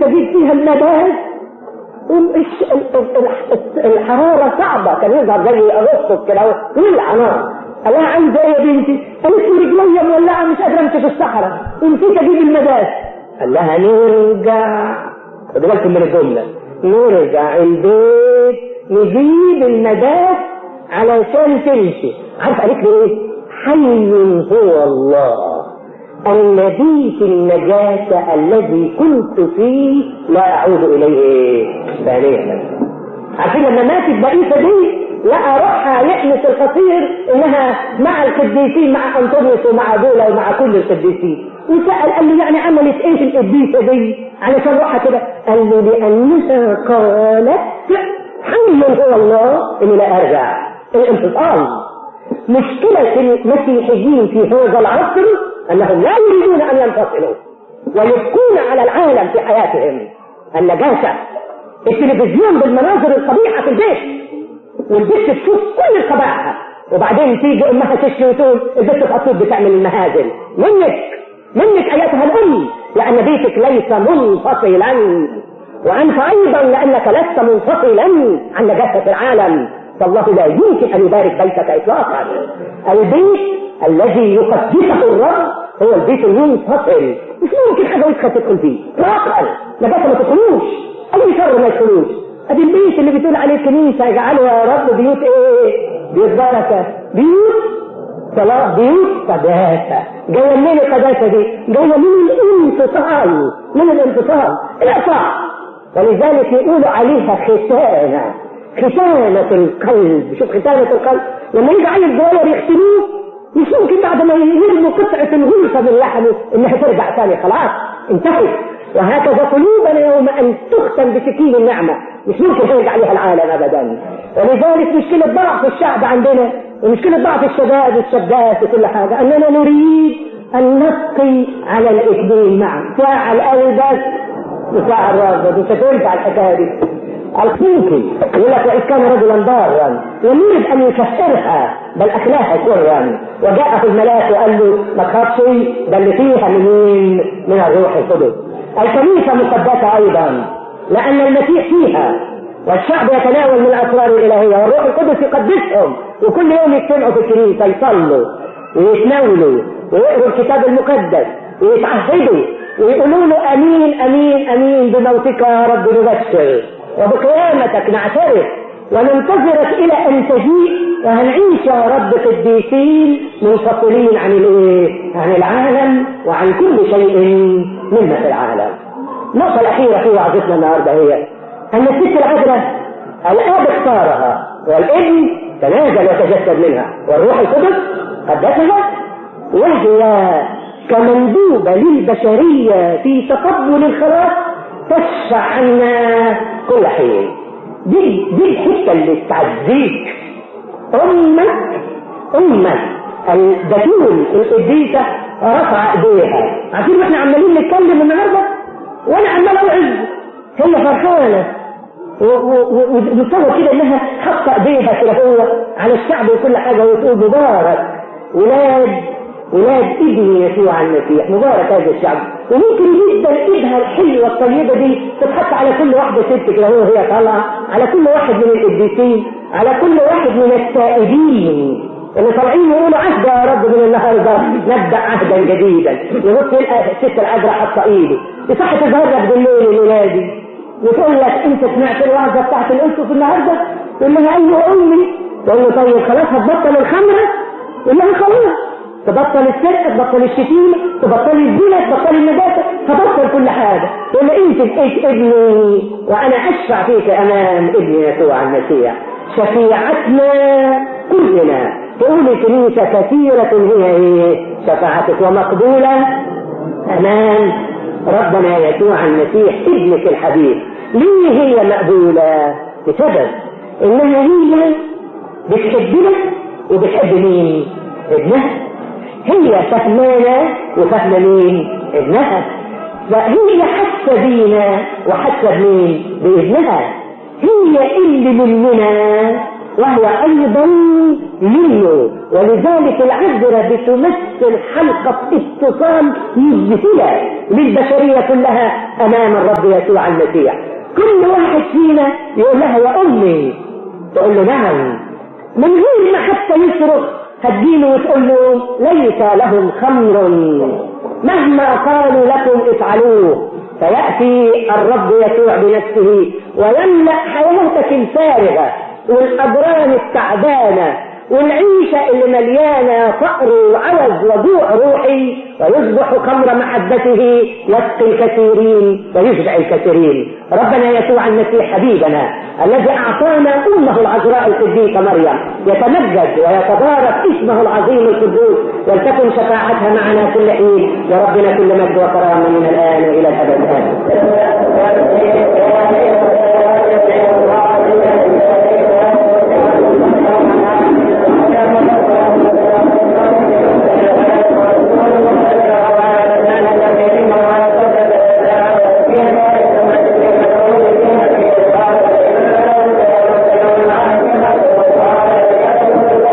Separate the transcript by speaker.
Speaker 1: دي فيها النبات الحرارة صعبة كان يظهر زي أغسطس كده ولع نار قال لها عايزة ايه يا بنتي؟ قالت له رجليا مولعة مش قادرة امشي في الصحراء ونسيت اجيب المداد قال لها نرجع خدوا بالكم من الجملة نرجع البيت نجيب المداد علشان تمشي عارف قالت له ايه؟ حي هو الله الذي في النجاة الذي كنت فيه لا أعود إليه ثانية عارفين لما ماتت بقية دي لقى روحها يحمس الخطير انها مع القديسين مع انطونيوس ومع بولا ومع كل القديسين وسأل قال له يعني عملت ايه القديسة دي علشان روحها كده قال له لأنها قالت حي هو الله اني لا ارجع الانفصال مشكلة المسيحيين في هذا العصر انهم لا يريدون ان ينفصلوا ويبقون على العالم في حياتهم النجاسة التلفزيون بالمناظر القبيحة في البيت والبنت تشوف كل القبائح وبعدين تيجي امها تشكي وتقول البنت في بتعمل المهازل منك منك ايتها الام لان بيتك ليس منفصلا وانت ايضا لانك لست منفصلا عن نجاسه العالم فالله لا يمكن ان يبارك بيتك اطلاقا البيت الذي يقدسه الرب هو البيت المنفصل مش ممكن حاجه وسخه تدخل فيه اطلاقا نجاسه ما تدخلوش اي شر ما يدخلوش ادي البيت اللي بتقول عليه الكنيسه اجعله يا رب بيوت ايه؟ بيوت بركه بيوت صلاة بيوت قداسة جاية منين القداسة دي؟ جاية من الانفصال من الانفصال الاعطاء ولذلك يقولوا عليها ختانة ختانة القلب شوف ختانة القلب لما يجي عيل صغير يختنوه مش ممكن بعد ما يرموا قطعة الغلفة من لحمه انها ترجع ثاني خلاص انتهت وهكذا قلوبنا يوم ان تختم بسكين النعمة مش ممكن يرجع عليها العالم ابدا ولذلك مشكلة ضعف الشعب عندنا ومشكلة ضعف الشباب والشابات وكل حاجة اننا نريد ان نبقي على الاثنين معا ساعة القلب وساعة الرغبة مش هتنفع الحكاية دي الخوفي يقول لك وإذ كان رجلا ضارا يريد أن يكفرها بل أكلاها سرا وجاءه الملاك وقال له ما تخافش ده اللي فيها منين؟ من الروح القدس الكنيسة مقدسة أيضا لأن المسيح فيها والشعب يتناول من الأسرار الإلهية والروح القدس يقدسهم وكل يوم يجتمعوا في الكنيسة يصلوا ويتناولوا ويقروا الكتاب المقدس ويتعهدوا ويقولوا له أمين أمين أمين بموتك يا رب نبشر وبقيامتك نعترف وننتظرك إلى أن تجيء وهنعيش يا رب قديسين منفصلين عن الايه؟ عن العالم وعن كل شيء مما في العالم. النقطة الأخيرة في وعظتنا النهاردة هي أن الست العذراء الآب اختارها والابن تنازل وتجسد منها والروح القدس قدسها وهي كمندوبة للبشرية في تقبل الخلاص تشفع عنا كل حين دي دي الحتة اللي تعزيك أمك أمك البتول القديسة رفع ايديها عارفين احنا عمالين نتكلم النهارده وانا عمال اوعظ هي فرحانه وتصور كده انها حاطه ايديها كده هو على الشعب وكل حاجه وتقول مبارك ولاد ولاد ابني يسوع المسيح مبارك هذا الشعب وممكن جدا ايدها الحلوه الطيبه دي تتحط على كل واحده ست كده وهي طالعه على كل واحد من القديسين على كل واحد من التائبين اللي طالعين يقولوا عهد يا رب من النهارده نبدا عهدا جديدا يبص يلقى الست العذراء حاطه ايده يصح تزهرك بالليل الولادي وتقول لك انت سمعت الوعظه بتاعت الاسس النهارده تقول لها ايوه امي تقول له طيب خلاص هتبطل الخمره يقول لها خلاص تبطل السرقه تبطل الشتيمه تبطل الزنا تبطل النجاسه تبطل كل حاجه تقول له انت بقيت ابني وانا اشفع فيك امام ابني يسوع المسيح شفيعتنا كلنا تقول الكنيسة كثيرة هي ايه شفاعتك ومقبولة امام ربنا يسوع المسيح ابنك الحبيب ليه هي مقبولة بسبب انها هي بتحبنا وبتحب مين ابنها هي فهمانة وفهمة مين ابنها فهي حاسة بينا وحاسة بمين بابنها هي اللي مننا وهي أيضا منه ولذلك العذرة بتمثل حلقة اتصال مذهلة للبشرية كلها أمام الرب يسوع المسيح كل واحد فينا يقول لها يا أمي تقول له نعم من غير ما حتى يصرخ هتجيله وتقول له ليس لهم خمر مهما قالوا لكم افعلوه فيأتي الرب يسوع بنفسه ويملأ حياتك الفارغة والأبران التعبانة والعيشة اللي مليانة فقر وعوز وجوع روحي ويصبح خمر محبته يسقي الكثيرين ويشبع الكثيرين ربنا يسوع المسيح حبيبنا الذي أعطانا أمه العذراء القديسة مريم يتمجد ويتبارك اسمه العظيم القدوس ولتكن شفاعتها معنا كل حين وربنا كل مجد وكرامة من الآن وإلى الأبد آمين